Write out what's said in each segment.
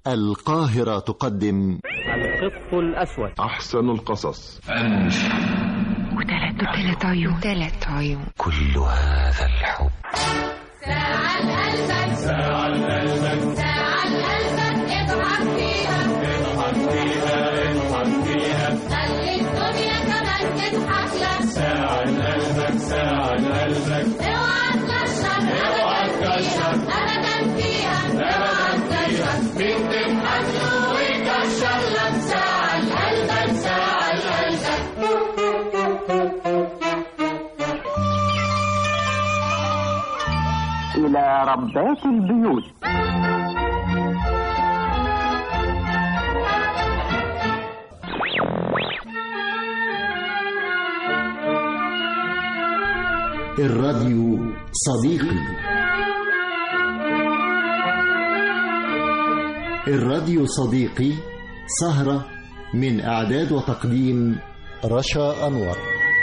القاهرة تقدم القط الأسود أحسن القصص وثلاث وثلاث عيون ثلاث عيون كل هذا الحب ساعة قلبك ساعة قلبك ساعة قلبك اضحك فيها اضحك فيها اضحك فيها خلي الدنيا كمان تضحك لك ساعة قلبك ساعة قلبك اوعى تكشر اوعى تكشر ابدا فيها اوعى تكشر مين تضحك له ويكشر لك ساعة قلبك ساعة قلبك إلى ربات البيوت الراديو صديقي الراديو صديقي سهرة من إعداد وتقديم رشا أنور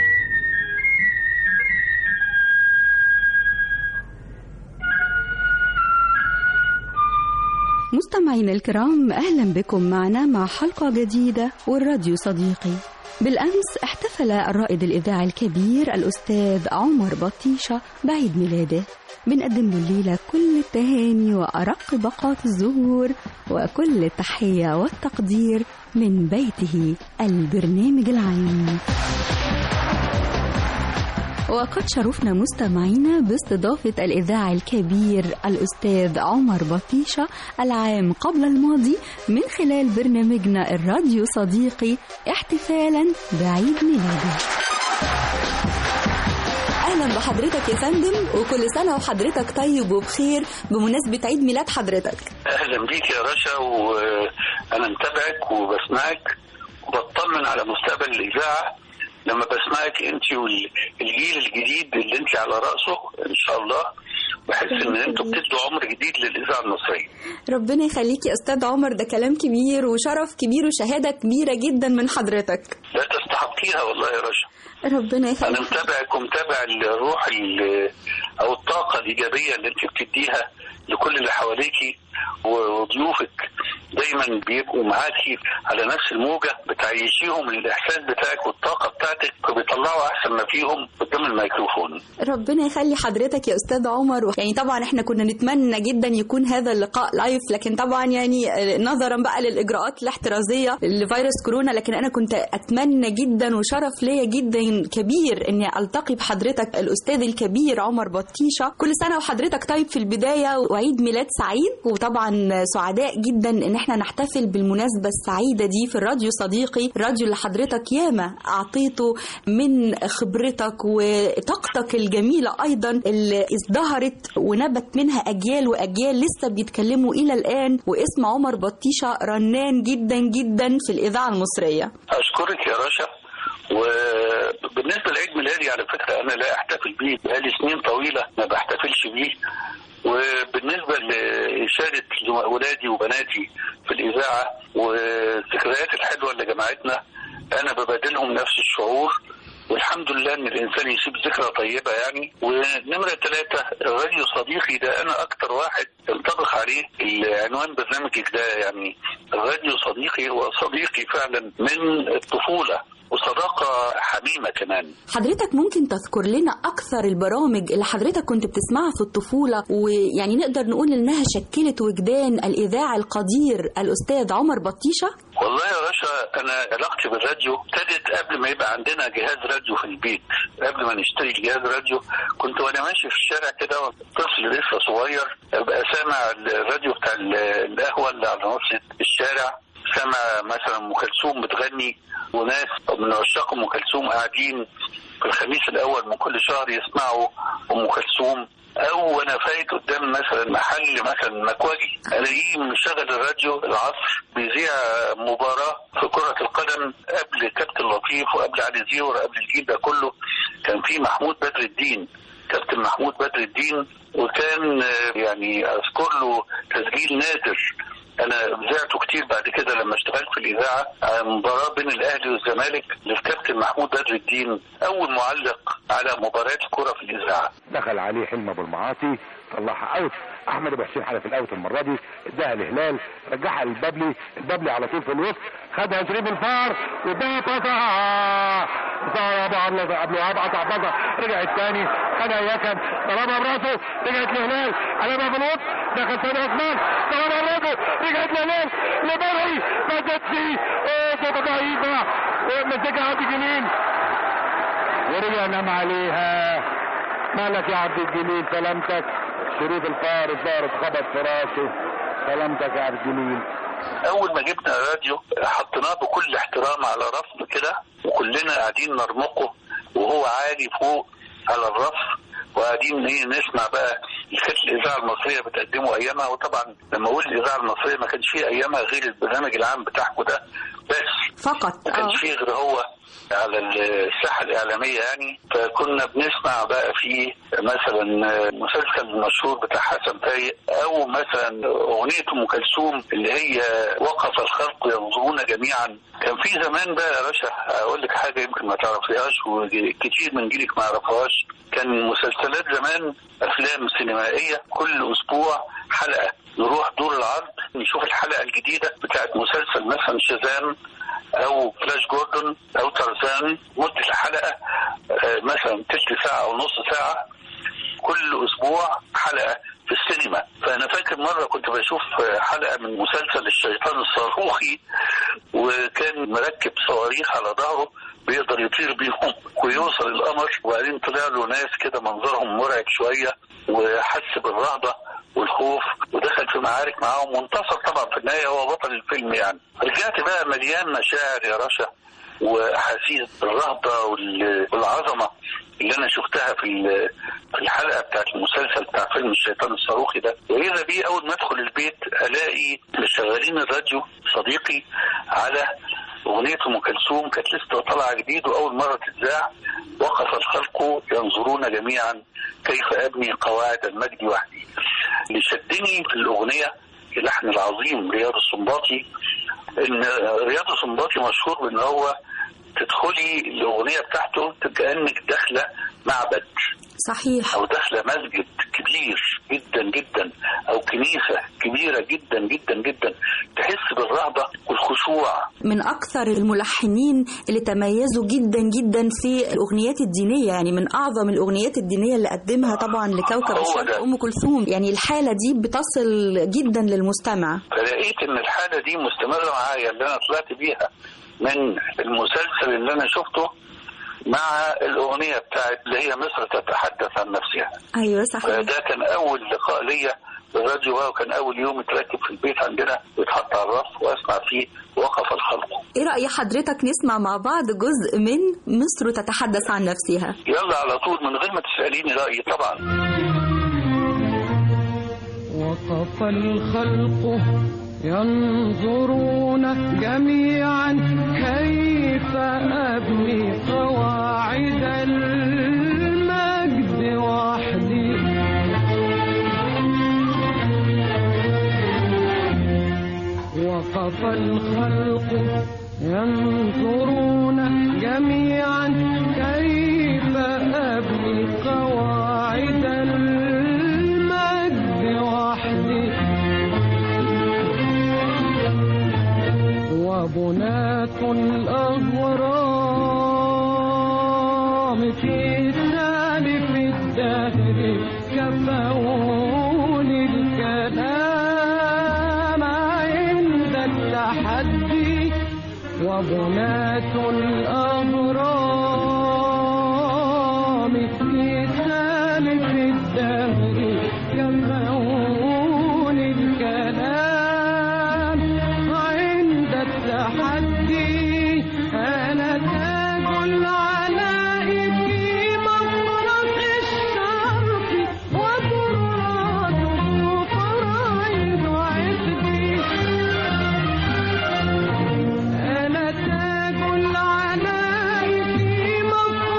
مستمعينا الكرام اهلا بكم معنا مع حلقه جديده والراديو صديقي بالامس احتفل الرائد الاذاعي الكبير الاستاذ عمر بطيشه بعيد ميلاده بنقدم له الليله كل التهاني وارق باقات الزهور وكل التحيه والتقدير من بيته البرنامج العام وقد شرفنا مستمعينا باستضافة الإذاعي الكبير الأستاذ عمر بطيشة العام قبل الماضي من خلال برنامجنا الراديو صديقي احتفالا بعيد ميلاده اهلا بحضرتك يا فندم وكل سنه وحضرتك طيب وبخير بمناسبه عيد ميلاد حضرتك اهلا بيك يا رشا وانا متابعك وبسمعك وبطمن على مستقبل الاذاعه لما بسمعك انت والجيل الجديد اللي انت على راسه ان شاء الله بحس ان انتوا بتدوا عمر جديد للاذاعه المصريه ربنا يخليك يا استاذ عمر ده كلام كبير وشرف كبير وشهاده كبيره جدا من حضرتك لا تستحقيها والله يا رشا ربنا انا يخليك متابعك ومتابع الروح ال- او الطاقه الايجابيه اللي انت بتديها لكل اللي حواليكي وضيوفك دايما بيبقوا معاكي على نفس الموجه بتعيشيهم الاحساس بتاعك والطاقه بتاعتك وبيطلعوا احسن ما فيهم قدام الميكروفون ربنا يخلي حضرتك يا استاذ عمر يعني طبعا احنا كنا نتمنى جدا يكون هذا اللقاء لايف لكن طبعا يعني نظرا بقى للاجراءات الاحترازيه لفيروس كورونا لكن انا كنت اتمنى جدا وشرف ليا جدا كبير اني التقي بحضرتك الاستاذ الكبير عمر بطيشه كل سنه وحضرتك طيب في البدايه وعيد ميلاد سعيد وطبعا سعداء جدا ان احنا نحتفل بالمناسبه السعيده دي في الراديو صديقي الراديو اللي حضرتك ياما اعطيته من خبرتك وطاقتك الجميله ايضا اللي ازدهرت ونبت منها اجيال واجيال لسه بيتكلموا الى الان واسم عمر بطيشه رنان جدا جدا في الاذاعه المصريه اشكرك يا رشا وبالنسبه لعيد ميلادي على فكره انا لا احتفل بيه بقالي سنين طويله ما بحتفلش بيه وبالنسبه لاشاده ولادي وبناتي في الاذاعه والذكريات الحلوه اللي جمعتنا انا ببادلهم نفس الشعور والحمد لله ان الانسان يسيب ذكرى طيبه يعني ونمره ثلاثه الراديو صديقي ده انا اكتر واحد ينطبق عليه العنوان برنامجك ده يعني الراديو صديقي هو صديقي فعلا من الطفوله وصداقه حميمه كمان حضرتك ممكن تذكر لنا اكثر البرامج اللي حضرتك كنت بتسمعها في الطفوله ويعني نقدر نقول انها شكلت وجدان الاذاعي القدير الاستاذ عمر بطيشه والله يا باشا انا علاقتي بالراديو ابتدت قبل ما يبقى عندنا جهاز راديو في البيت قبل ما نشتري جهاز راديو كنت وانا ماشي في الشارع كده طفل لسه صغير ابقى سامع الراديو بتاع القهوه اللي على نص الشارع سامع مثلا ام كلثوم بتغني وناس من عشاق ام كلثوم قاعدين في الخميس الاول من كل شهر يسمعوا ام كلثوم او وانا فايت قدام مثلا محل مثلا مكواجي الاقيه مشغل الراديو العصر بيذيع مباراه في كره القدم قبل كابتن لطيف وقبل علي زيور قبل الجيل ده كله كان في محمود بدر الدين كابتن محمود بدر الدين وكان يعني اذكر له تسجيل نادر انا ذعته كتير بعد كده لما اشتغلت في الاذاعه مباراه بين الاهلي والزمالك للكابتن محمود بدر الدين اول معلق على مباريات الكره في الاذاعه دخل عليه حلم ابو المعاصي طلعها اوت احمد ابو حسين حلف الاوت المره دي اداها الهلال رجعها للبابلي البابلي على طول في الوسط خدها شريف الفار واداها باصا ضربها عبد عبد الوهاب قطع باصا رجع الثاني خدها يكن ضربها براسه رجعت للهلال قلبها في الوسط دخل ثاني عثمان ضربها براسه رجعت للهلال لبرعي ما جاتش ايه كانت ضعيفه مسكها عبد الجليل ورجع نام عليها مالك يا عبد الجليل سلامتك شريف الفار الظاهر اتخبط في راسه سلامتك يا عبد الجليل اول ما جبنا الراديو حطيناه بكل احترام على رف كده وكلنا قاعدين نرمقه وهو عالي فوق على الرف وقاعدين ايه نسمع بقى اللي كانت الاذاعه المصريه بتقدمه ايامها وطبعا لما اقول الاذاعه المصريه ما كانش فيه ايامها غير البرنامج العام بتاعكم ده بس فقط ما كانش فيه غير هو على الساحه الاعلاميه يعني فكنا بنسمع بقى في مثلا مسلسل المشهور بتاع حسن فايق او مثلا اغنيه ام كلثوم اللي هي وقف الخلق ينظرون جميعا كان في زمان بقى يا باشا اقول لك حاجه يمكن ما تعرفيهاش وكتير من جيلك ما يعرفوهاش كان مسلسلات زمان افلام سينمائيه كل اسبوع حلقه نروح دور العرض نشوف الحلقه الجديده بتاعت مسلسل مثلا شازام او فلاش جوردن او ترزان مده الحلقه آه، مثلا تلت ساعه او نص ساعه كل اسبوع حلقه في السينما فانا فاكر مره كنت بشوف حلقه من مسلسل الشيطان الصاروخي وكان مركب صواريخ على ظهره بيقدر يطير بيهم ويوصل القمر وبعدين طلع له ناس كده منظرهم مرعب شويه وحس بالرهبه والخوف ودخل في معارك معاهم وانتصر طبعا في النهايه هو بطل الفيلم يعني رجعت بقى مليان مشاعر يا رشا واحاسيس بالرهبه وال- والعظمه اللي انا شفتها في ال- في الحلقه بتاعت المسلسل بتاع فيلم الشيطان الصاروخي ده واذا بي اول ما ادخل البيت الاقي مشغلين الراديو صديقي على اغنيه ام كلثوم كانت لسه طالعه جديد واول مره تتذاع وقف الخلق ينظرون جميعا كيف ابني قواعد المجد وحدي اللي شدني في الاغنيه اللحن العظيم رياض السنباطي ان رياض السنباطي مشهور بان هو تدخلي الاغنيه بتاعته كانك داخله معبد صحيح او داخله مسجد كبير جدا جدا او كنيسه كبيره جدا جدا جدا تحس بالرهبه والخشوع من اكثر الملحنين اللي تميزوا جدا جدا في الاغنيات الدينيه يعني من اعظم الاغنيات الدينيه اللي قدمها طبعا لكوكب هو الشرق ده. ام كلثوم يعني الحاله دي بتصل جدا للمستمع فلقيت ان الحاله دي مستمره معايا اللي انا طلعت بيها من المسلسل اللي انا شفته مع الاغنيه بتاعت اللي هي مصر تتحدث عن نفسها ايوه صحيح فده كان اول لقاء ليا بالراديو بقى وكان اول يوم اتركب في البيت عندنا ويتحط على الرف واسمع فيه وقف الخلق ايه راي حضرتك نسمع مع بعض جزء من مصر تتحدث عن نفسها يلا على طول من غير ما تساليني رايي طبعا وقف الخلق ينظرون جميعا كيف أبني قواعد المجد وحدي وقف الخلق ينظرون جميعا كيف أبني قواعد المجد وحدي وبناة الأغرام في سالف الدهر كفون الكلام عند التحدي وبناة الأغرام في سالف الدهر كفون الكلام عند التحدي أنا تاج العلاء في مفرق الشرق وتراته فرائض عقدي أنا تاج العلاء في مفرق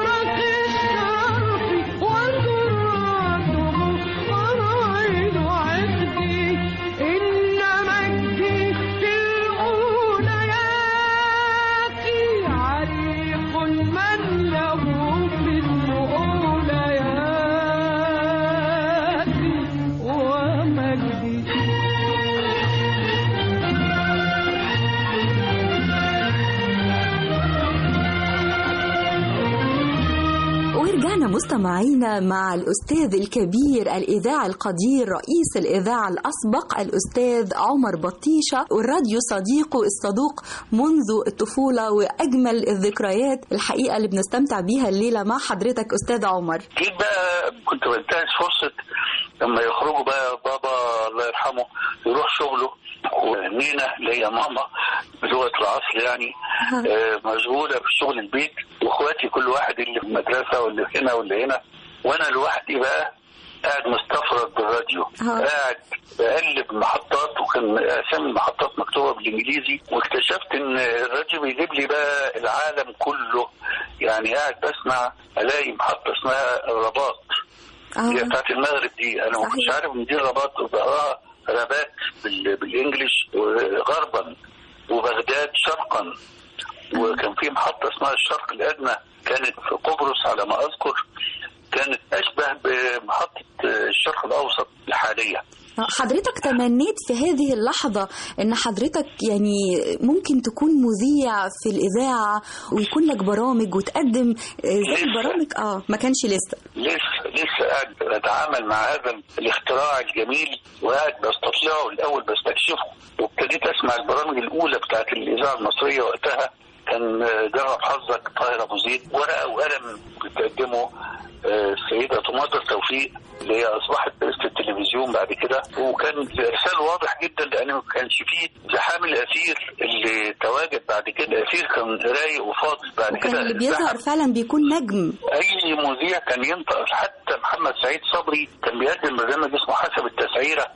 ورجعنا مستمعينا مع الأستاذ الكبير الإذاعي القدير رئيس الإذاعة الأسبق الأستاذ عمر بطيشة والراديو صديقه الصدوق منذ الطفولة وأجمل الذكريات الحقيقة اللي بنستمتع بيها الليلة مع حضرتك أستاذ عمر جيت بقى كنت بنتهز فرصة لما يخرجوا بقى بابا الله يرحمه يروح شغله ونينا اللي هي ماما بلغة العصر يعني آه، مشغولة في شغل البيت واخواتي كل واحد اللي في المدرسة واللي هنا واللي هنا وانا لوحدي بقى قاعد مستفرد بالراديو آه. قاعد بقلب محطات وكان اسامي المحطات مكتوبه بالانجليزي واكتشفت ان الراديو بيجيب لي بقى العالم كله يعني قاعد بسمع الاقي محطه اسمها الرباط هي آه. بتاعت المغرب دي انا ما صحيح. كنتش عارف ان دي الرباط بقراها ربات بال- بالانجلش غربا وبغداد شرقا وكان في محطه اسمها الشرق الادنى كانت في قبرص على ما اذكر كانت اشبه بمحطه الشرق الاوسط الحاليه حضرتك تمنيت في هذه اللحظة ان حضرتك يعني ممكن تكون مذيع في الإذاعة ويكون لك برامج وتقدم آه، زي لسه. البرامج اه ما كانش لسه لسه لسه قاعد بتعامل مع هذا الاختراع الجميل وقاعد بستطيعه الاول بستكشفه وابتديت اسمع البرامج الاولى بتاعت الاذاعه المصريه وقتها كان آه، جرب حظك طاهر ابو زيد ورقه وقلم بتقدمه آه، السيده طماطر توفيق اللي هي اصبحت رئيسه التلفزيون بعد كده وكان الارسال واضح جدا لان ما كانش فيه زحام الاثير اللي تواجد بعد كده الاثير كان رايق وفاضي بعد وكان كده اللي بيظهر الزحام فعلا بيكون نجم اي مذيع كان ينطق حتى محمد سعيد صبري كان بيقدم برنامج اسمه حسب التسعيره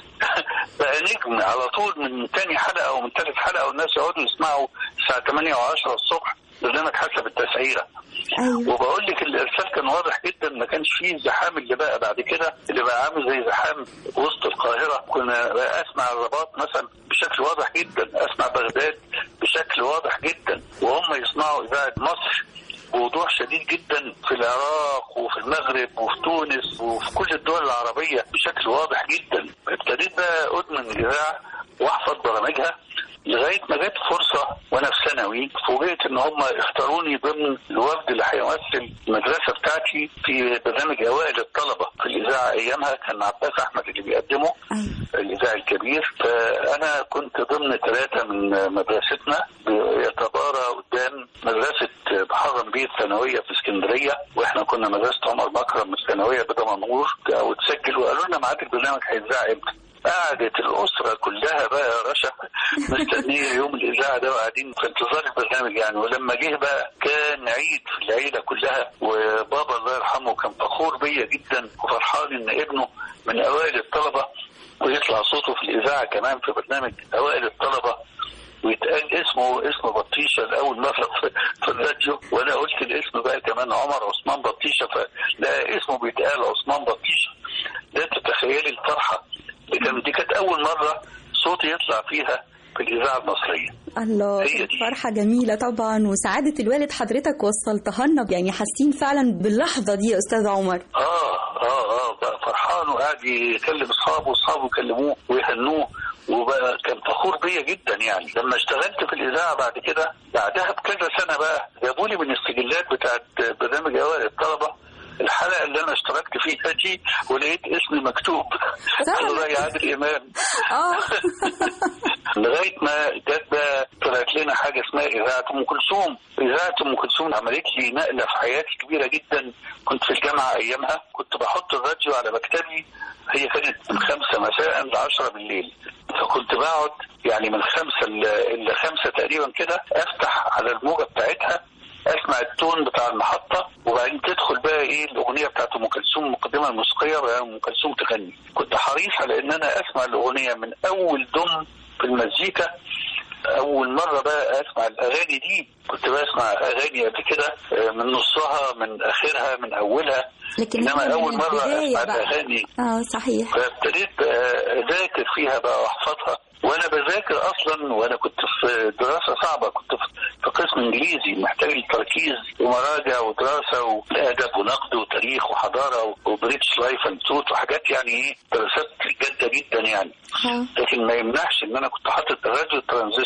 بقى نجم على طول من تاني حلقه او من تالت حلقه والناس يقعدوا يسمعوا الساعه 8 و10 الصبح برنامج حسب التسعيره ايوه وبقول لك الارسال كان واضح جدا ما كانش فيه الزحام اللي بقى بعد كده اللي بقى عامل زي زحام وسط القاهره كنا بقى اسمع الرباط مثلا بشكل واضح جدا اسمع بغداد بشكل واضح جدا وهم يصنعوا اذاعه مصر بوضوح شديد جدا في العراق وفي المغرب وفي تونس وفي كل الدول العربيه بشكل واضح جدا ابتديت بقى ادمن الاذاعه واحفظ برامجها لغايه ما جت فرصه وانا في ثانوي فوجئت ان هم اختاروني ضمن الوفد اللي هيمثل المدرسه بتاعتي في برنامج اوائل الطلبه في الاذاعه ايامها كان عباس احمد اللي بيقدمه ايوه الاذاعي الكبير فانا كنت ضمن ثلاثه من مدرستنا يتبارى قدام مدرسه محرم بيه الثانويه في اسكندريه واحنا كنا مدرسه عمر مكرم الثانويه بدمنهور وتسجل وقالوا لنا ميعاد البرنامج هيتذاع امتى قعدت الأسرة كلها بقى يا رشا مستنية يوم الإذاعة ده وقاعدين في انتظار البرنامج يعني ولما جه بقى كان عيد في العيلة كلها وبابا الله يرحمه كان فخور بيا جدا وفرحان إن ابنه من أوائل الطلبة ويطلع صوته في الإذاعة كمان في برنامج أوائل الطلبة ويتقال اسمه اسم بطيشه لاول مره في, في الراديو وانا قلت الاسم بقى كمان عمر عثمان بطيشه فلا اسمه بيتقال عثمان بطيشه لا تتخيلي الفرحه دي كان- دي كانت اول مره صوتي يطلع فيها في الاذاعه المصريه الله هي كانت دي. فرحة جميلة طبعا وسعادة الوالد حضرتك وصلتها لنا يعني حاسين فعلا باللحظة دي يا أستاذ عمر اه اه اه بقى فرحان وقاعد يكلم اصحابه واصحابه يكلموه ويهنوه وبقى كان فخور بيا جدا يعني لما اشتغلت في الاذاعه بعد كده بعدها بكذا سنه بقى جابوا لي من السجلات بتاعت برنامج اوائل الطلبه الحلقه اللي انا اشتركت فيها دي ولقيت اسمي مكتوب فعلا؟ الله يا عادل امام اه لغايه ما جت بقى طلعت لنا حاجه اسمها اذاعه ام كلثوم اذاعه ام كلثوم عملت لي نقله في حياتي كبيره جدا كنت في الجامعه ايامها كنت بحط الراديو على مكتبي هي كانت من خمسة مساء ل 10 بالليل فكنت بقعد يعني من خمسة ل- لخمسة تقريبا كده افتح على الموجة بتاعتها اسمع التون بتاع المحطة وبعدين تدخل بقى ايه الاغنية بتاعت ام كلثوم المقدمة الموسيقية بقى ام كلثوم تغني كنت حريص على ان انا اسمع الاغنية من اول دم في المزيكا اول مرة بقى اسمع الاغاني دي كنت بسمع اغاني قبل كده آه، من نصها من اخرها من اولها لكن انما هي من اول مرة البداية اسمع بقى. الاغاني اه صحيح فابتديت آه، اذاكر فيها بقى واحفظها وانا بذاكر اصلا وانا كنت في دراسه صعبه كنت في- في قسم انجليزي محتاج لتركيز ومراجع ودراسه وادب ونقد وتاريخ وحضاره وبريتش لايف اند تروث وحاجات يعني ايه دراسات جاده جدا يعني اه لكن ما يمنعش ان انا كنت حاطط راديو ترانزستور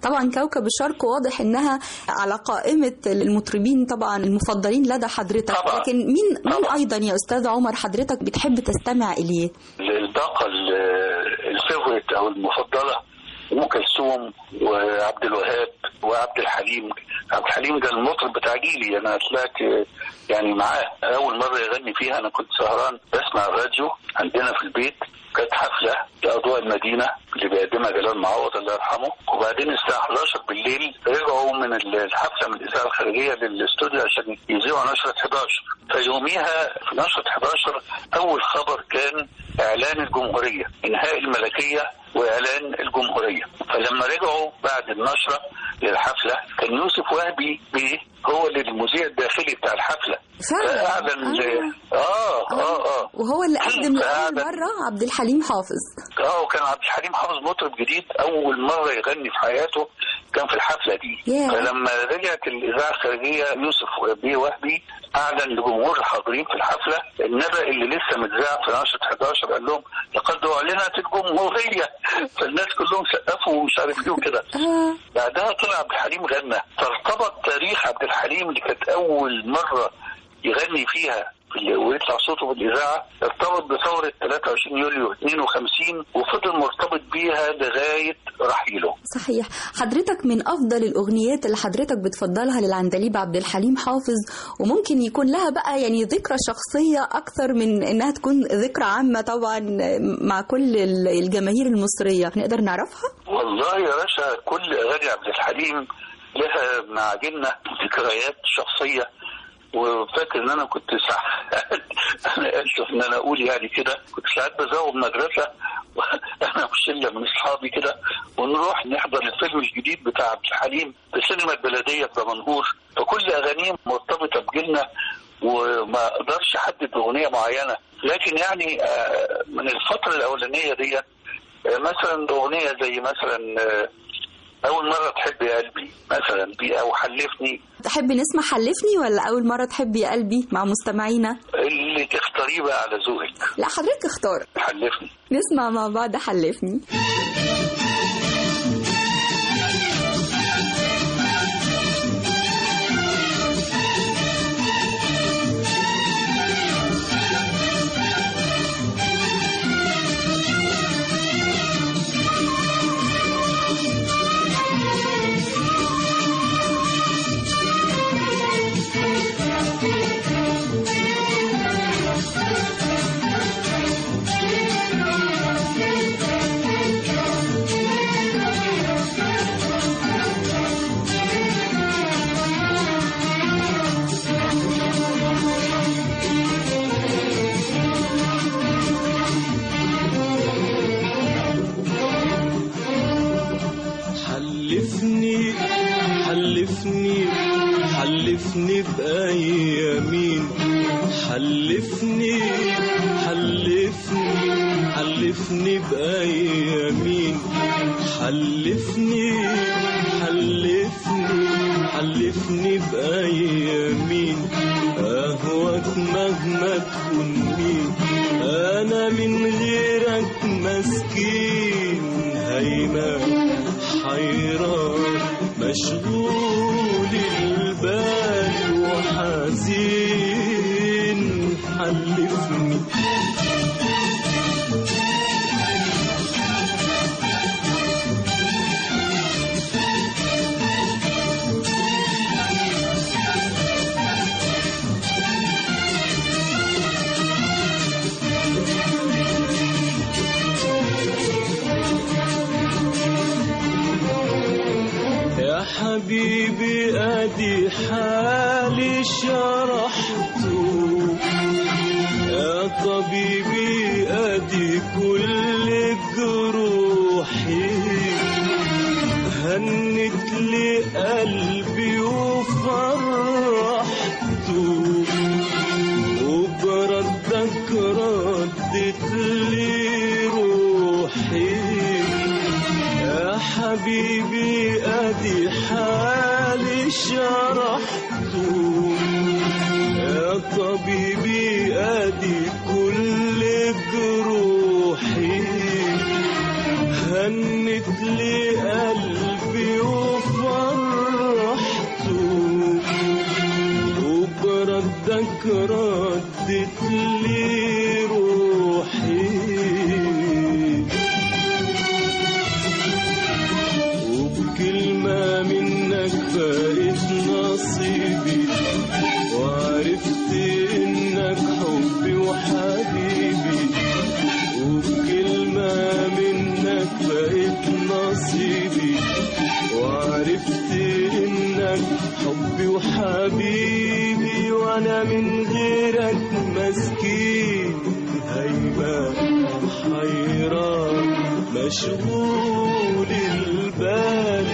طبعا كوكب الشرق واضح انها على قائمه المطربين طبعا المفضلين لدى حضرتك طبعاً. لكن مين مين طبعاً. ايضا يا استاذ عمر حضرتك بتحب تستمع اليه الباقة ال- الفيفوريت او المفضلة ام كلثوم وعبد الوهاب وعبد الحليم عبد الحليم ده المطرب بتاع جيلي انا طلعت يعني معاه اول مره يغني فيها انا كنت سهران بسمع الراديو عندنا في البيت كانت حفله لاضواء المدينه اللي بيقدمها جلال معوض الله يرحمه وبعدين الساعه 11 بالليل رجعوا من الحفله من الاذاعه الخارجيه للاستوديو عشان يذيعوا نشره 11 فيوميها في نشره 11 اول خبر كان اعلان الجمهوريه انهاء الملكيه واعلان الجمهوريه فلما رجعوا بعد النشره للحفله كان يوسف وهبي بيه هو اللي المذيع الداخلي بتاع الحفله فعلا فاعلن آه. اه اه اه وهو اللي قدم لاول فعلا. مره عبد الحليم حافظ اه وكان عبد الحليم حافظ مطرب جديد اول مره يغني في حياته كان في الحفله دي ياه. فلما رجعت الاذاعه الخارجيه يوسف بيه وهبي اعلن لجمهور الحاضرين في الحفله النبأ اللي لسه متذاع في نشره 11 قال لهم لقد اعلنت الجمهوريه فالناس كلهم سقفوا ومش عارف ايه وكده آه. بعدها طلع عبد الحليم غنى فارتبط تاريخ عبد الحليم اللي كانت اول مره يغني فيها في ال- ويطلع صوته في الاذاعه ارتبط بثوره 23 يوليو 52 وفضل مرتبط بيها لغايه رحيله. صحيح حضرتك من افضل الاغنيات اللي حضرتك بتفضلها للعندليب عبد الحليم حافظ وممكن يكون لها بقى يعني ذكرى شخصيه اكثر من انها تكون ذكرى عامه طبعا مع كل ال- الجماهير المصريه نقدر نعرفها والله يا باشا كل اغاني عبد الحليم لها مع جنة ذكريات شخصيه وفاكر ان انا كنت ساعات انا اسف ان انا اقول يعني كده كنت ساعات بزوغ مدرسه انا وشله من اصحابي كده ونروح نحضر الفيلم الجديد بتاع عبد الحليم في السينما البلديه في دمنهور فكل اغانيه مرتبطه بجنه وما اقدرش احدد اغنيه معينه لكن يعني آه، من الفتره الاولانيه دي آه، مثلا اغنيه زي مثلا آه، اول مره تحب يا قلبي مثلا دي او حلفني تحب نسمع حلفني ولا اول مره تحب يا قلبي مع مستمعينا اللي تختاريه بقى على ذوقك لا حضرتك اختار حلفني نسمع مع بعض حلفني حلفني حلفني حلفني بأيامين حلفني حلفني حلفني بأيامين حلفني حلفني حلفني بأيامين أهواك مهما تكون مين أنا من غيرك مسكين هيمان حيران مشغول البال وحزين حلفني يا حبيبي ادي حالي شرحته يا طبيبي ادي كل جروحي هنت لي قلبي وفرحته وبردك ردت لي روحي يا حبيبي ادي حالي شرحته يا طبيبي ادي كل جروحي هنت لي قلبي ردت لي روحي وبكلمة منك بقيت نصيبي وعرفت إنك حبي وحبيبي وبكلمة منك بقيت نصيبي وعرفت إنك حبي وحبيبي وأنا من غيرك مسكين هيبة حيران مشغول البال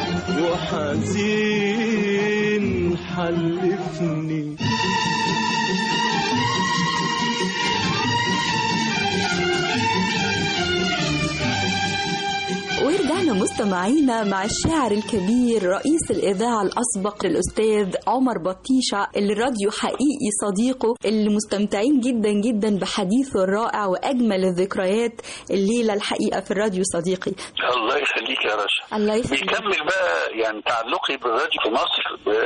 وحزين حلفني ورجعنا مستمعينا مع الشاعر الكبير رئيس الإذاعة الأسبق الأستاذ عمر بطيشة اللي الراديو حقيقي صديقه اللي مستمتعين جدا جدا بحديثه الرائع وأجمل الذكريات الليلة الحقيقة في الراديو صديقي الله يخليك يا رشا الله يخليك بيكمل بقى يعني تعلقي بالراديو في مصر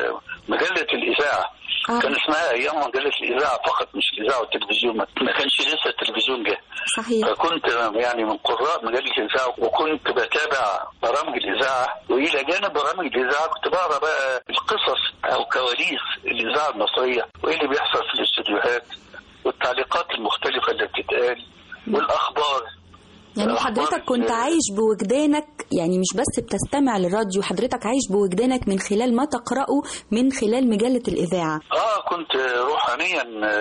بمجلة الإذاعة آه. كان اسمها أيام مجلة الإذاعة فقط مش الإذاعة والتلفزيون ما ما كانش لسه التلفزيون جه صحيح فكنت يعني من قراء مجلة الإذاعة وكنت بتابع برامج الإذاعة وإلى جانب برامج الإذاعة كنت بقرا بقى القصص أو كواليس الإذاعة المصرية وإيه اللي بيحصل في الاستوديوهات والتعليقات المختلفة اللي بتتقال والأخبار يعني الأخبار حضرتك كنت ال- عايش بوجدانك يعني مش بس بتستمع للراديو حضرتك عايش بوجدانك من خلال ما تقرأه من خلال مجلة الإذاعة اه كنت روحانيا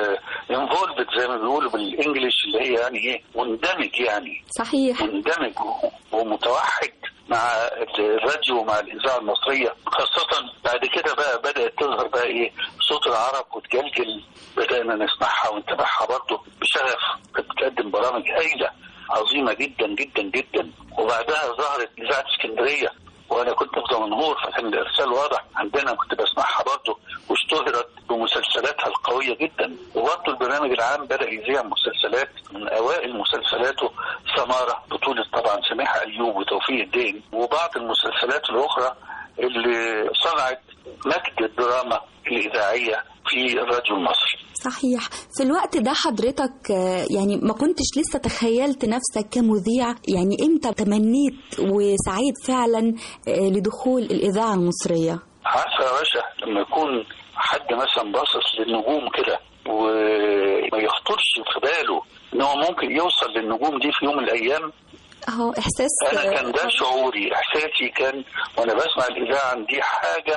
انفولفد زي ما بيقولوا بالانجلش اللي هي يعني ايه مندمج يعني صحيح مندمج و- ومتوحد مع الراديو ومع الاذاعه المصريه خاصه بعد كده بقى بدات تظهر بقى ايه صوت العرب وتجلجل بدانا نسمعها ونتابعها برضه بشغف كانت بتقدم برامج هايله عظيمه جدا جدا جدا وبعدها ظهرت اذاعه اسكندريه وانا كنت في دمنهور فكان الارسال واضح عندنا كنت بسمعها برضه واشتهرت بمسلسلاتها القويه جدا وبرضه البرنامج العام بدا يذيع مسلسلات من اوائل مسلسلاته سماره بطوله طبعا سميحه ايوب وتوفيق الدين وبعض المسلسلات الاخرى اللي صنعت مجد الدراما الاذاعيه في الراديو المصري صحيح في الوقت ده حضرتك آه، يعني ما كنتش لسه تخيلت نفسك كمذيع يعني امتى تمنيت وسعيت فعلا آه، لدخول الإذاعة المصرية عارفه يا باشا لما يكون حد مثلا باصص للنجوم كده وما يخطرش في باله ان هو ممكن يوصل للنجوم دي في يوم من الايام اهو احساس انا كان ده شعوري احساسي كان وانا بسمع الاذاعه عن دي حاجه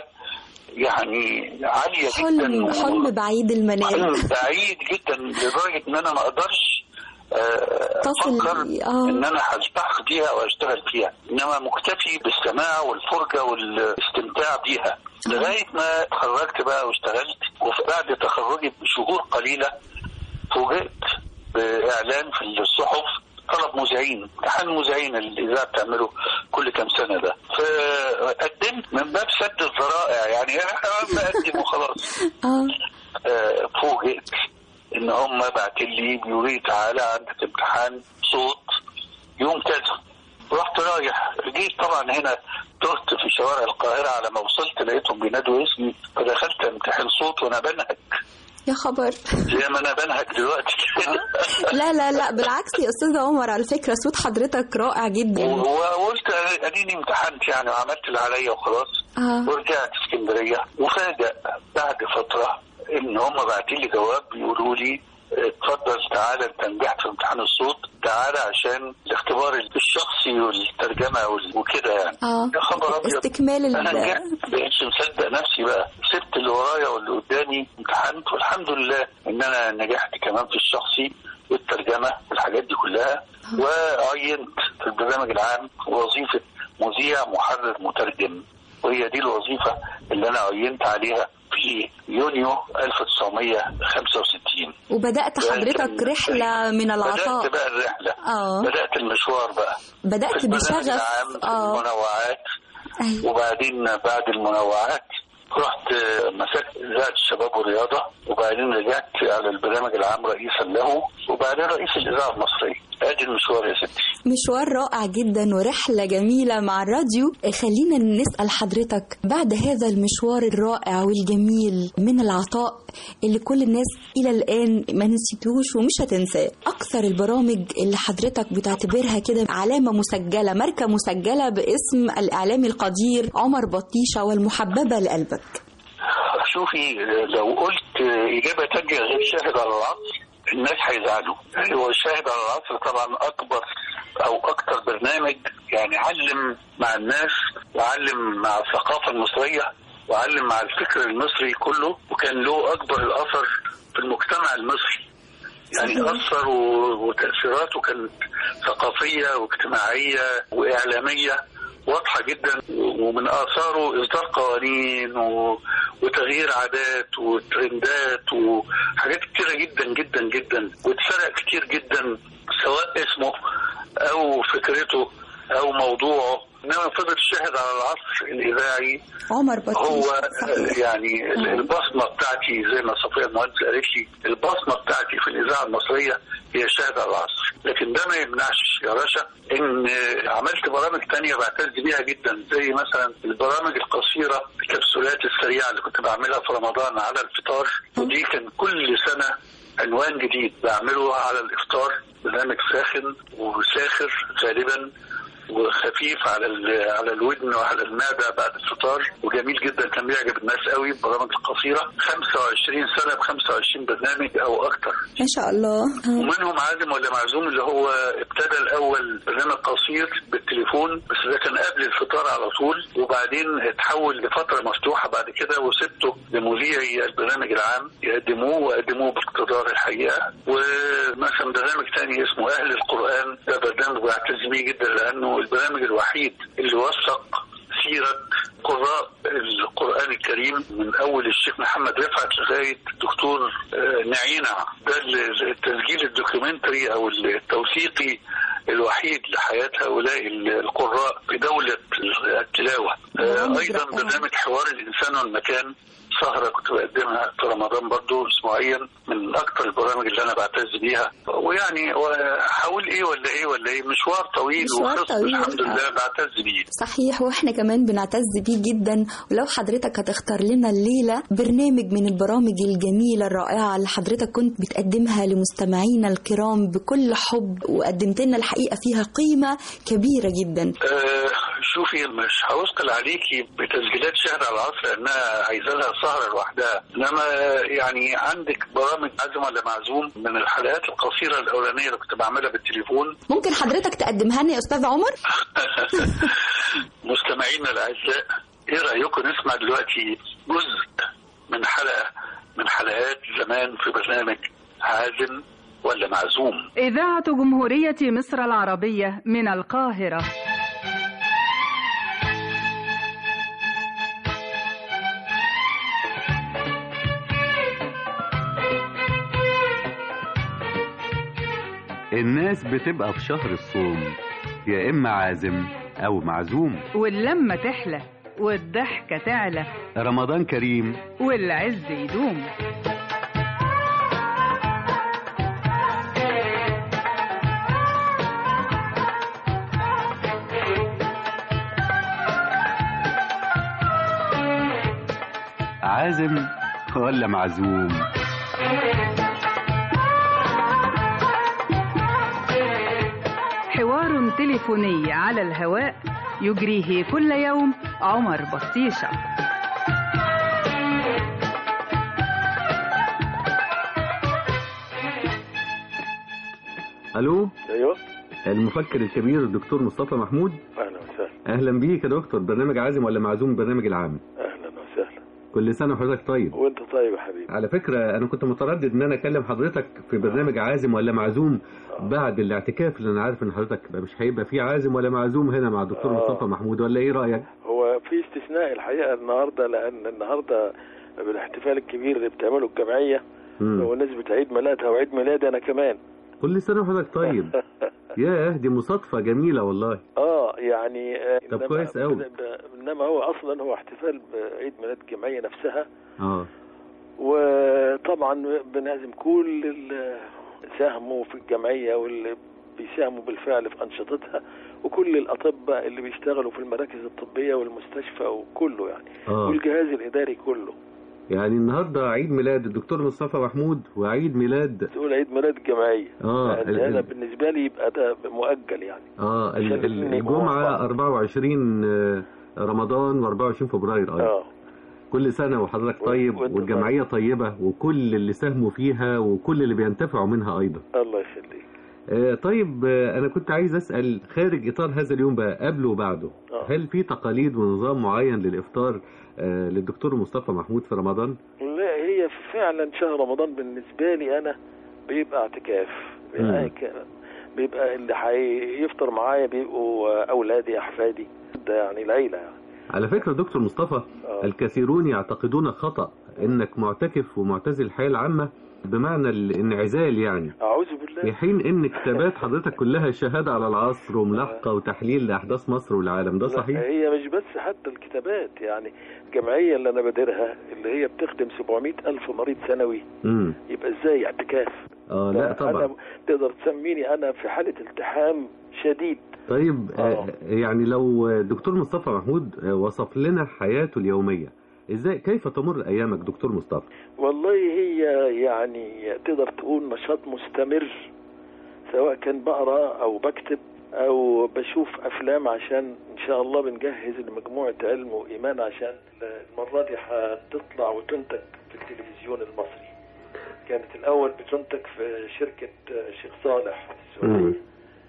يعني عاليه حلم جدا حلم بعيد المنال حلم بعيد جدا لدرجه ان انا ما اقدرش آه، تصل افكر آه. ان انا هلتحق بيها او اشتغل فيها انما مكتفي بالسماع والفرجه والاستمتاع بيها لغايه ما اتخرجت بقى واشتغلت وبعد تخرجي بشهور قليله فوجئت باعلان في الصحف طلب مذيعين امتحان مذيعين اللي الاذاعه بتعمله كل كام سنه ده فقدمت من باب سد الذرائع يعني أنا بقدم وخلاص اه آه، فوجئت ان هم بعتين لي بيقولوا لي تعالى عندك امتحان صوت يوم كذا رحت رايح جيت طبعا هنا تهت في شوارع القاهره على ما وصلت لقيتهم بينادوا اسمي فدخلت امتحان صوت وانا بنهج يا خبر زي ما انا بنهج دلوقتي لا لا لا بالعكس يا استاذ عمر على فكره صوت حضرتك رائع جدا وقلت اديني امتحنت يعني وعملت اللي عليا وخلاص اه ورجعت اسكندريه وفاجأ بعد فتره ان هم باعتين لي جواب بيقولوا لي اتفضل تعالى انت نجحت في امتحان الصوت تعالى عشان الاختبار الشخصي والترجمه وال- وكده يعني اه يا خبر ابيض استكمال انا ال... نجحت بقيتش مصدق نفسي بقى سبت اللي ورايا واللي قدامي امتحنت والحمد لله ان انا نجحت كمان في الشخصي والترجمه والحاجات دي كلها وعينت في البرنامج العام وظيفه مذيع محرر مترجم وهي دي الوظيفه اللي انا عينت عليها في يونيو 1965 وبدات حضرتك رحله من العطاء بدات بقى الرحله اه بدات المشوار بقى بدات في البرنامج بشغف العام في اه المنوعات أيوة. وبعدين بعد المنوعات رحت مسكت إذاعة الشباب والرياضة وبعدين رجعت على البرنامج العام رئيسا له وبعدين رئيس الإذاعة المصرية ادي المشوار يا ستي مشوار رائع جدا ورحلة جميلة مع الراديو خلينا نسأل حضرتك بعد هذا المشوار الرائع والجميل من العطاء اللي كل الناس إلى الآن ما نسيتوش ومش هتنساه أكثر البرامج اللي حضرتك بتعتبرها كده علامة مسجلة ماركة مسجلة باسم الإعلامي القدير عمر بطيشة والمحببة لقلبك شوفي لو قلت إجابة تانية غير شاهد على العصر الناس هيزعلوا هو شاهد على العصر طبعا أكبر أو أكتر برنامج يعني علم مع الناس وعلم مع الثقافة المصرية وعلم مع الفكر المصري كله وكان له أكبر الأثر في المجتمع المصري يعني أثر و- وتأثيراته كانت ثقافية واجتماعية وإعلامية واضحة جدا ومن آثاره إصدار قوانين و... وتغيير عادات وترندات وحاجات كتيرة جدا جدا جدا واتسرق كتير جدا سواء اسمه أو فكرته أو موضوعه إنما فضل الشاهد على العصر الإذاعي عمر بطيشة هو صحيح. يعني البصمه بتاعتي زي ما صفيه المهندس قالت لي البصمه بتاعتي في الاذاعه المصريه هي شاهد على العصر لكن ده ما يمنعش يا رشا ان عملت برامج تانية بعتز بيها جدا زي مثلا البرامج القصيره الكبسولات السريعه اللي كنت بعملها في رمضان على الفطار ودي كان كل سنه عنوان جديد بعمله على الافطار برنامج ساخن وساخر غالبا وخفيف على ال- على الودن وعلى المعده بعد الفطار وجميل جدا كان بيعجب الناس قوي البرامج القصيره 25 سنه ب 25 برنامج او اكتر ما شاء الله ومنهم عازم ولا معزوم اللي هو ابتدى الاول برنامج قصير بالتليفون بس ده كان قبل الفطار على طول وبعدين اتحول لفتره مفتوحه بعد كده وسبته لمذيعي البرنامج العام يقدموه وقدموه باقتدار الحقيقه ومثلا برنامج تاني اسمه اهل القران ده برنامج بعتز بيه جدا لانه البرنامج الوحيد اللي وثق سيرة قراء القرآن الكريم من أول الشيخ محمد رفعت لغاية الدكتور آه، نعينة ده ال- التسجيل الدوكيومنتري أو التوثيقي الوحيد لحياة هؤلاء القراء في دولة التلاوة آه، أيضا برنامج حوار الإنسان والمكان سهرة كنت بقدمها في رمضان برضو أسبوعيا من أكثر البرامج اللي أنا بعتز بيها ويعني هقول إيه ولا إيه ولا إيه مشوار طويل مشوار وخص طويل، الحمد لله آه. بعتز بيه صحيح واحنا كمان بنعتز بيه جدا ولو حضرتك هتختار لنا الليله برنامج من البرامج الجميله الرائعه اللي حضرتك كنت بتقدمها لمستمعينا الكرام بكل حب وقدمت لنا الحقيقه فيها قيمه كبيره جدا آه شوفي مش هوثقل عليكي بتسجيلات شهر على العصر لانها عايزه لها سهره لوحدها انما يعني عندك برامج عزم ولا معزوم من الحلقات القصيره الاولانيه اللي كنت بعملها بالتليفون ممكن حضرتك تقدمها لنا يا استاذ عمر مستمعينا الاعزاء ايه رايكم نسمع دلوقتي جزء من حلقه من حلقات زمان في برنامج عازم ولا معزوم إذاعة جمهورية مصر العربية من القاهرة الناس بتبقى في شهر الصوم يا إما عازم أو معزوم واللمة تحلى والضحكة تعلى رمضان كريم والعز يدوم عازم ولا معزوم حوار تليفوني على الهواء يجريه كل يوم عمر بطيشة ألو ايوه المفكر الكبير الدكتور مصطفى محمود اهلا وسهلا أهلا بيك يا دكتور برنامج عازم ولا معزوم برنامج العام اهلا وسهلا كل سنة وحضرتك طيب وانت طيب يا حبيبي على فكرة أنا كنت متردد إن أنا أكلم حضرتك في برنامج عازم ولا معزوم بعد الاعتكاف اللي أنا عارف إن حضرتك مش هيبقى فيه عازم ولا معزوم هنا مع الدكتور آه. مصطفى محمود ولا إيه رأيك؟ هو في استثناء الحقيقه النهارده لان النهارده بالاحتفال الكبير اللي بتعمله الجمعيه مم. ونسبة عيد ميلادها وعيد ميلادي انا كمان كل سنة وحضرتك طيب ياه دي مصادفة جميلة والله اه يعني آه، طب إنما- كويس أوي. ب- ب- انما هو اصلا هو احتفال بعيد ميلاد الجمعيه نفسها اه وطبعا بنعزم كل اللي ساهموا في الجمعيه واللي بيساهموا بالفعل في انشطتها وكل الاطباء اللي بيشتغلوا في المراكز الطبيه والمستشفى وكله يعني آه. والجهاز الاداري كله يعني النهارده عيد ميلاد الدكتور مصطفى محمود وعيد ميلاد تقول عيد ميلاد الجمعيه آه، يعني ال- انا ال- بالنسبه لي يبقى ده مؤجل يعني اه ال- عشان ال- الاتنين يبقوا مع الجمعه بعض. 24 آه، رمضان و24 فبراير ايضا اه كل سنه وحضرتك طيب وأنت والجمعيه طيبه وكل اللي ساهموا فيها وكل اللي بينتفعوا منها ايضا الله يخليك آه، طيب آه، انا كنت عايز اسال خارج اطار هذا اليوم بقى قبله وبعده آه. هل في تقاليد ونظام معين للافطار آه، للدكتور مصطفى محمود في رمضان لا هي فعلا شهر رمضان بالنسبه لي انا بيبقى اعتكاف مم. يعني ك- بيبقى اللي هيفطر معايا بيبقوا اولادي احفادي ده يعني العيله يعني على فكره دكتور مصطفى آه. الكثيرون يعتقدون خطا انك معتكف ومعتزل الحياه العامه بمعنى الانعزال يعني اعوذ في بالله حين ان كتابات حضرتك كلها شهاده على العصر وملاحقه وتحليل لاحداث مصر والعالم ده لا، صحيح هي مش بس حتى الكتابات يعني الجمعيه اللي انا بديرها اللي هي بتخدم 700 الف مريض سنوي امم يبقى ازاي اعتكاف اه لا طبعا أنا تقدر تسميني انا في حاله التحام شديد طيب آه آه. يعني لو دكتور مصطفى محمود آه، وصف لنا حياته اليوميه ازاي كيف تمر ايامك دكتور مصطفى والله هي يعني تقدر تقول نشاط مستمر سواء كان بقرا او بكتب او بشوف افلام عشان ان شاء الله بنجهز لمجموعه علم وايمان عشان المره دي هتطلع وتنتج في التلفزيون المصري كانت الاول بتنتج في شركه شيخ صالح السعوديه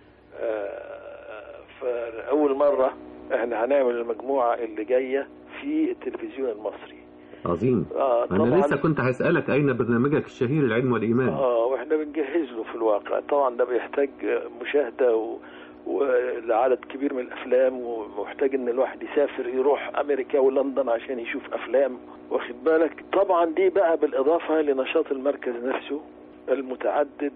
آه، فاول مره احنا هنعمل المجموعه اللي جايه في التلفزيون المصري عظيم اه انا طبعا لسه كنت هسالك اين برنامجك الشهير العلم والايمان اه واحنا بنجهز له في الواقع طبعا ده بيحتاج مشاهده و... ولعدد كبير من الافلام ومحتاج ان الواحد يسافر يروح امريكا ولندن عشان يشوف افلام واخد بالك طبعا دي بقى بالاضافه لنشاط المركز نفسه المتعدد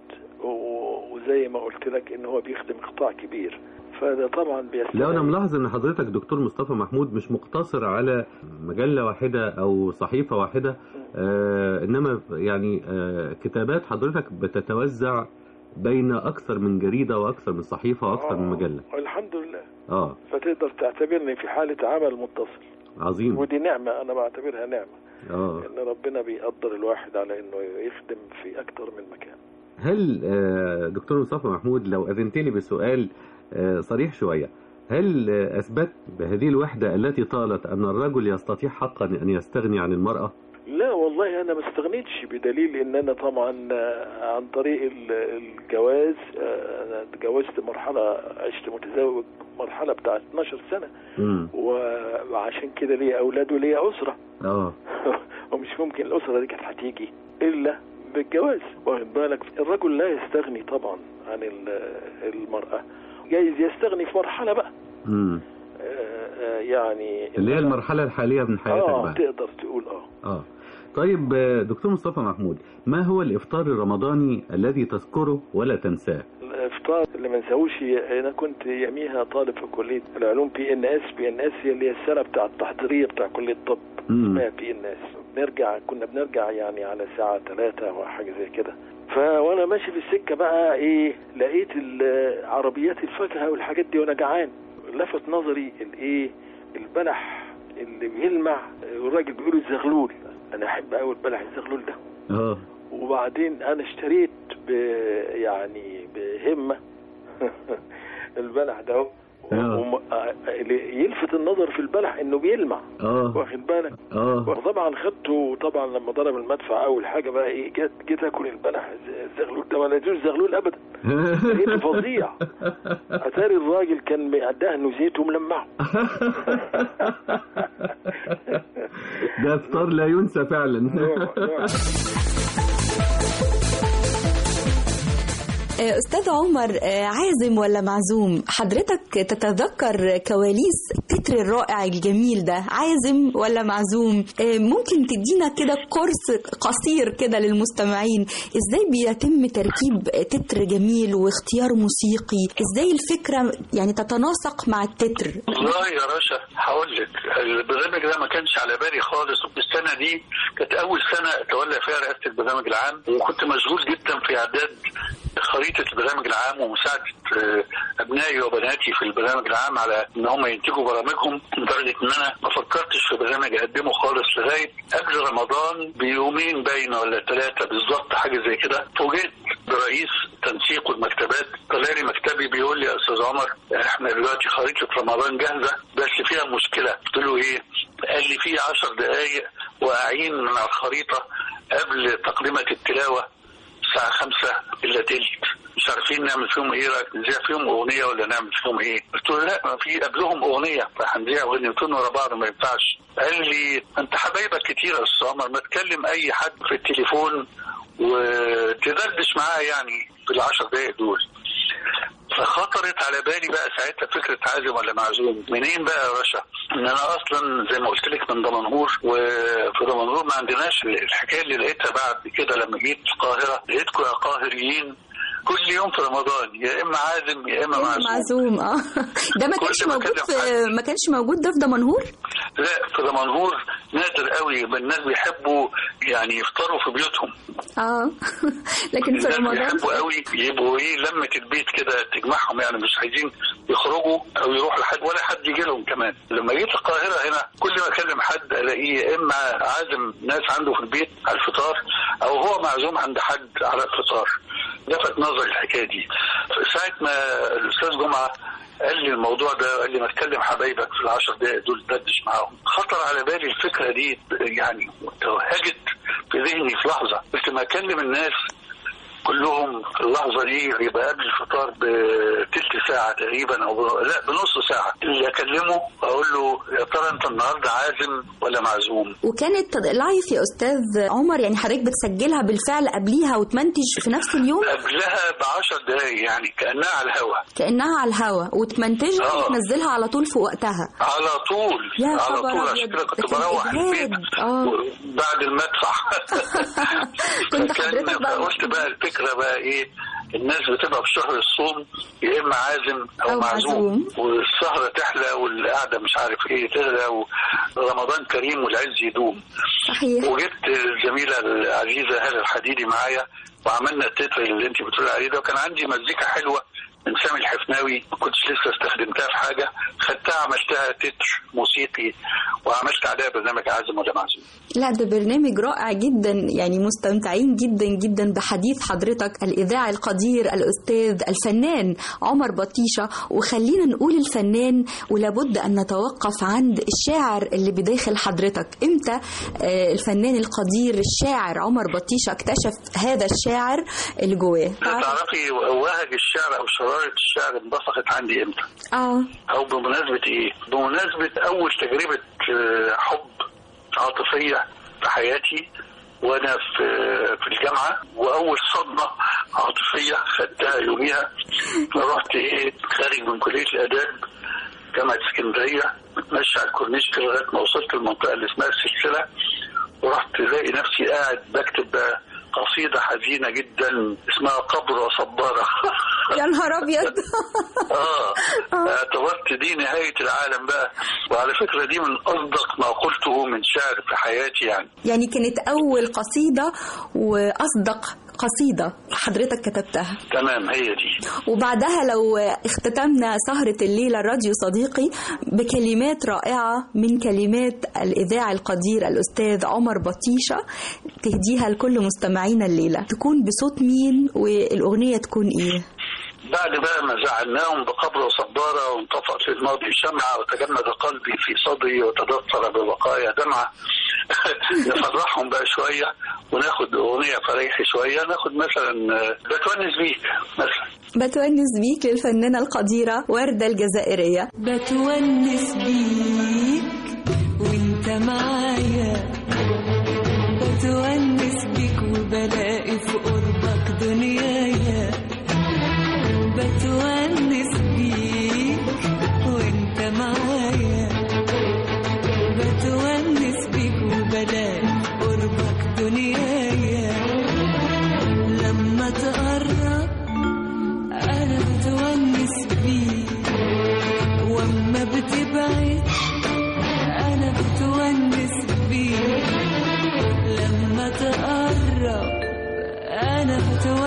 و- وزي ما قلت لك ان هو بيخدم قطاع كبير فده طبعا بيستمر لا انا ملاحظ ان حضرتك دكتور مصطفى محمود مش مقتصر على مجله واحده او صحيفه واحده آه انما يعني آه كتابات حضرتك بتتوزع بين اكثر من جريده واكثر من صحيفه واكثر من مجله الحمد لله اه فتقدر تعتبرني في حاله عمل متصل عظيم ودي نعمه انا بعتبرها نعمه اه ان ربنا بيقدر الواحد على انه يخدم في اكتر من مكان هل آه دكتور مصطفى محمود لو اذنت لي بسؤال آه صريح شويه هل آه اثبت بهذه الوحده التي طالت ان الرجل يستطيع حقا ان يستغني عن المراه لا والله انا ما استغنيتش بدليل ان انا طبعا آه، عن طريق ال- الجواز آه، انا اتجوزت مرحله عشت متزوج مرحله بتاع 12 سنه امم و- وعشان كده ليا اولاد وليا اسره اه ومش ممكن الاسره دي كانت هتيجي الا بالجواز واخد بالك الرجل لا يستغني طبعا عن ال- المراه جايز يستغني في مرحله بقى امم آه، آه، يعني اللي هي المرحله الحاليه من حياتك اه بقى تقدر تقول اه اه طيب آه، دكتور مصطفى محمود ما هو الافطار الرمضاني الذي تذكره ولا تنساه الافطار اللي ما نساهوش انا كنت يوميها طالب في كليه العلوم بي ان اس بي ان اس هي اللي هي السنه بتاع التحضيريه بتاع كليه الطب مم. اسمها بي ان اس بنرجع كنا بنرجع يعني على الساعه 3 او حاجه زي كده فوانا ماشي في السكه بقى ايه لقيت ال- عربيات الفاكهه والحاجات دي وانا جعان لفت نظري الايه البلح اللي بيلمع والراجل بيقول الزغلول انا احب قوي البلح الزغلول ده اه وبعدين انا اشتريت ب يعني بهمه البلح ده اهو آه. وم- آه، اللي يلفت النظر في البلح انه بيلمع اه واخد بالك اه وطبعا خدته طبعا لما ضرب المدفع اول حاجه بقى ايه جيت جيت اكل البلح الز- الزغلول ده ما لقيتوش زغلول ابدا لقيته فظيع اتاري الراجل كان دهنه زيت وملمعه ده افطار لا ينسى فعلا آه، أستاذ عمر آه، عازم ولا معزوم حضرتك تتذكر كواليس التتر الرائع الجميل ده عازم ولا معزوم آه، ممكن تدينا كده كورس قصير كده للمستمعين ازاي بيتم تركيب تتر جميل واختيار موسيقي ازاي الفكرة يعني تتناسق مع التتر والله يا رشا هقول لك البرنامج ده ما كانش على بالي خالص السنه دي كانت اول سنه اتولى فيها رئاسه البرنامج العام وكنت مشغول جدا في اعداد خريطه البرنامج العام ومساعده آه، ابنائي وبناتي في البرنامج العام على ان هم ينتجوا برامجهم لدرجه ان انا ما فكرتش في برنامج اقدمه خالص لغايه قبل رمضان بيومين باين ولا ثلاثه بالظبط حاجه زي كده فوجئت برئيس تنسيق والمكتبات طلع لي مكتبي بيقول لي يا استاذ عمر احنا دلوقتي خريطه رمضان جاهزه بس فيها مشكله قلت له ايه؟ قال لي في 10 دقائق واقعين من على الخريطه قبل تقدمه التلاوه الساعة خمسة إلا تلت مش عارفين نعمل فيهم إيه رأيك نذيع فيهم أغنية ولا نعمل فيهم إيه؟ قلت له لا ما في قبلهم أغنية فهنذيع أغنيتين ورا بعض ما ينفعش قال لي أنت حبايبك كتير يا أستاذ عمر ما تكلم أي حد في التليفون وتدردش معاه يعني في العشر دقايق دول فخطرت على بالي بقى ساعتها فكره عازم ولا معزوم منين بقى يا باشا ان انا اصلا زي ما قلت لك من دمنهور وفي دمنهور ما عندناش الحكايه اللي لقيتها بعد كده لما جيت القاهره لقيتكم يا قاهريين كل يوم في رمضان يا اما عازم يا اما معزوم معزوم اه ده ما كل كانش ما موجود كلم في ما كانش موجود ده في دمنهور لا في دمنهور نادر قوي الناس بيحبوا يعني يفطروا في بيوتهم اه لكن في الناس رمضان بيحبوا قوي يبقوا ايه لمة البيت كده تجمعهم يعني مش عايزين يخرجوا او يروحوا لحد ولا حد يجي لهم كمان لما جيت القاهره هنا كل ما اكلم حد الاقيه يا اما عازم ناس عنده في البيت على الفطار او هو معزوم عند حد على الفطار لفت نظري الحكايه دي ساعه ما الاستاذ جمعه قال لي الموضوع ده قال لي ما تكلم حبايبك في العشر دقائق دول دردش معاهم خطر على بالي الفكره دي يعني توهجت في ذهني في لحظه قلت ما اكلم الناس كلهم في اللحظه دي يبقى قبل الفطار بتلت ساعه تقريبا او ب- لا بنص ساعه اللي اكلمه اقول له يا ترى انت النهارده عازم ولا معزوم وكانت لايف يا استاذ عمر يعني حضرتك بتسجلها بالفعل قبليها وتمنتج في نفس اليوم قبلها بعشر دقايق يعني كانها على الهواء كانها على الهوا وتمنتجها آه. وتنزلها على طول في وقتها على طول يا على خبر طول عشان أبيض، كده ده كنت كان بروح إجهاد. البيت آه. بعد المدفع كنت فكان- حضرتك بقى- فقلت بقى الفكره بقى ايه الناس بتبقى في شهر الصوم يا اما عازم او, أو معزوم. معزوم والسهره تحلى والقعده مش عارف ايه تغلى ورمضان كريم والعز يدوم صحيح وجبت الزميله العزيزه هاله الحديدي معايا وعملنا التتر اللي انت بتقولي عليه ده وكان عندي مزيكا حلوه من سامي الحفناوي ما كنتش لسه استخدمتها في حاجه خدتها عملتها تتر موسيقي وعملت عليها برنامج عازم ولا معزوم لا ده برنامج رائع جدا يعني مستمتعين جدا جدا بحديث حضرتك الإذاعي القدير الأستاذ الفنان عمر بطيشة وخلينا نقول الفنان ولابد أن نتوقف عند الشاعر اللي بداخل حضرتك إمتى آه، الفنان القدير الشاعر عمر بطيشة اكتشف هذا الشاعر اللي جواه تعرفي وهج الشعر او شراره الشعر انبثقت عندي امتى؟ اه او بمناسبه ايه؟ بمناسبه اول تجربه آه، حب عاطفيه في حياتي وانا في في الجامعه واول صدمه عاطفيه خدتها يوميها فرحت ايه خارج من كليه الاداب جامعه اسكندريه متمشى على الكورنيش كده لغايه ما وصلت المنطقه اللي اسمها السلسله ورحت الاقي نفسي قاعد بكتب بقى قصيده حزينه جدا اسمها قبر وصباره يا نهار أبيض اه اعتبرت دي نهايه العالم بقى وعلى فكره دي من اصدق ما قلته من شعر في حياتي يعني يعني كانت أول قصيدة وأصدق قصيدة حضرتك كتبتها تمام هي دي وبعدها لو اختتمنا سهرة الليلة الراديو صديقي بكلمات رائعة من كلمات الإذاعي القدير الأستاذ عمر بطيشة تهديها لكل مستمعينا الليلة تكون بصوت مين والأغنية تكون إيه؟ بعد بقى ما زعلناهم بقبر وصبارة وانطفأت في الماضي شمعة وتجمد قلبي في صدري وتدثر ببقايا دمعة نفرحهم بقى شوية وناخد أغنية فريحي شوية ناخد مثلا آه، بتونس بيك مثلا بتونس بيك للفنانة القديرة وردة الجزائرية بتونس بيك وانت معايا بتونس بيك وبلاقي في قربك دنيايا بتونس بيك وانت معايا بتونس بيك وبلاقي في قربك دنيايا لما تقرب انا بتونس بيك واما بتبعد انا بتونس بيك لما تقرب انا بتونس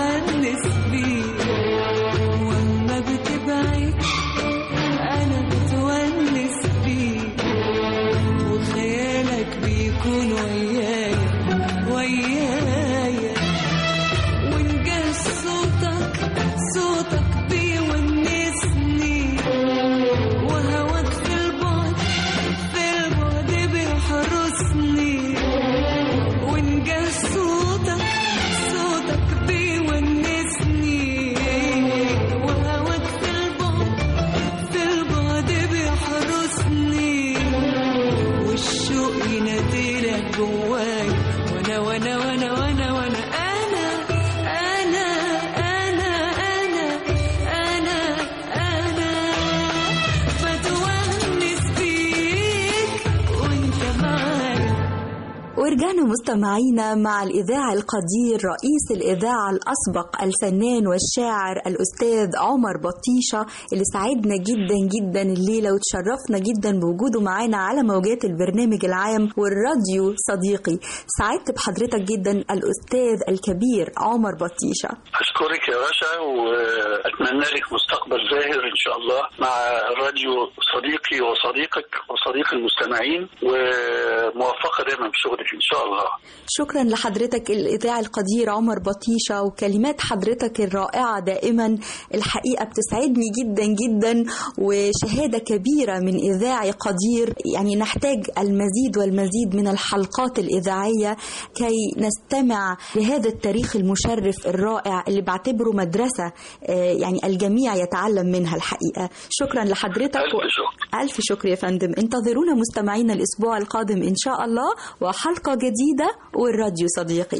بتونس بيك واما بتبعد انا بتونس بيك وخيالك بيكون ويايا ويايا ونجاه صوتك صوتك بيونسني وهواك في البعد في البعد بيحرسني ونجاه صوتك صوتك بيونسني وهواك في البعد في البعد بيحرسني والشوق يناديلك جواي وانا وانا وانا وانا وانا انا انا انا انا انا انا بتونس بيك وانت معايا ورجعنا مستمعينا مع الإذاعة القدير رئيس الإذاعة الأسبق الفنان والشاعر الأستاذ عمر بطيشة اللي سعدنا جدا جدا الليلة وتشرفنا جدا بوجوده معانا على موجات البرنامج العام والراديو صديقي سعدت بحضرتك جدا الأستاذ الكبير عمر بطيشة أشكرك يا رشا وأتمنى لك مستقبل زاهر إن شاء الله مع راديو صديقي وصديقك وصديق المستمعين وموفقة دايما في شغلك إن شاء الله شكرا لحضرتك الإذاعي القدير عمر بطيشة وكلمات حضرتك الرائعة دائما الحقيقة بتسعدني جدا جدا وشهادة كبيرة من إذاعي قدير يعني نحتاج المزيد والمزيد من الحلقات الإذاعية كي نستمع لهذا التاريخ المشرف الرائع اللي بعتبره مدرسة آه، يعني الجميع يتعلم منها الحقيقة شكرا لحضرتك ألف شكر. ألف شكر يا فندم انتظرونا مستمعينا الأسبوع القادم إن شاء الله وحلقة جديدة والراديو صديقي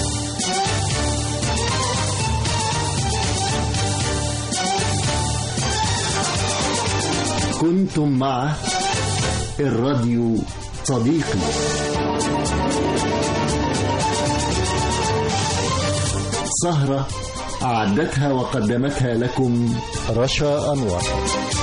كنتم مع الراديو صديقي سهرة أعدتها وقدمتها لكم رشا أنور